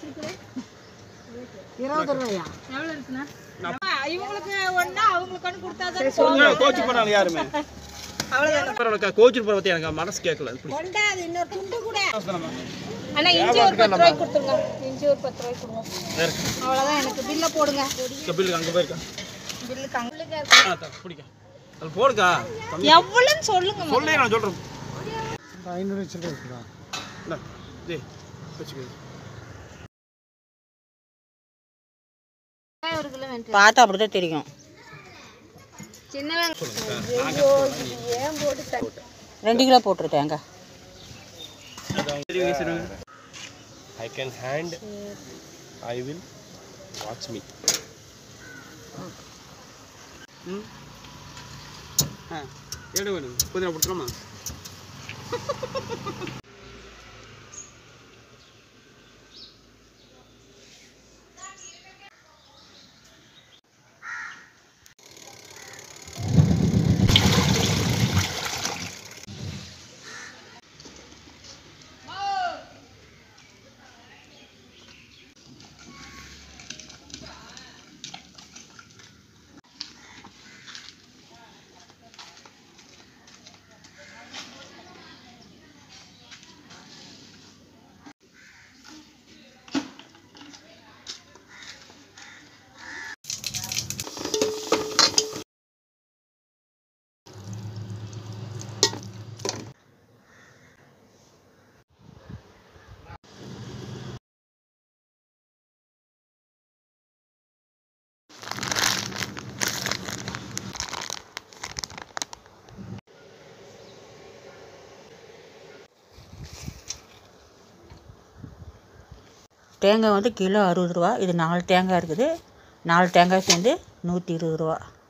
இருபது ரூபாயா எவ்வளோ இருக்குண்ணா இவங்களுக்கு ஒன்றா அவங்களுக்கு ஒன்று கொடுத்தா கோச்சு பண்ணாங்க யாருமே அவ்வளோதான் கோச்சு போற பத்தி எனக்கு மனசு கேட்கல இப்படி கொண்டா அது இன்னொரு துண்டு கூட அண்ணா இஞ்சி ஒரு பத்து ரூபாய்க்கு கொடுத்துருங்க இஞ்சி ஒரு பத்து ரூபாய்க்கு கொடுங்க அவ்வளோதான் எனக்கு பில்லை போடுங்க பில்லுக்கு அங்க போயிருக்கா பில்லுக்கு அங்கே ஆ, தா, பிடிக்க அது போடுக்கா எவ்வளோன்னு சொல்லுங்க சொல்லி நான் சொல்றேன் ஐநூறு சில்லறை இருக்குதா இந்தா, டேய், வச்சுக்கோ. ஒரு கிலோ வேணும் பார்த்தா அப்படிதான் தெரியும் சின்ன ரெண்டு கிலோ போட்டுரு தேங்காய் சரிங்க, சரிங்க. I can hand, I will watch me. ம். ஆ, எடு வேணும் புதினா போட்டுருமா தேங்காய் வந்து கிலோ அறுபது ரூபா இது நாலு தேங்காய் இருக்குது நாலு தேங்காய் சேர்ந்து நூற்றி இருபது ரூபா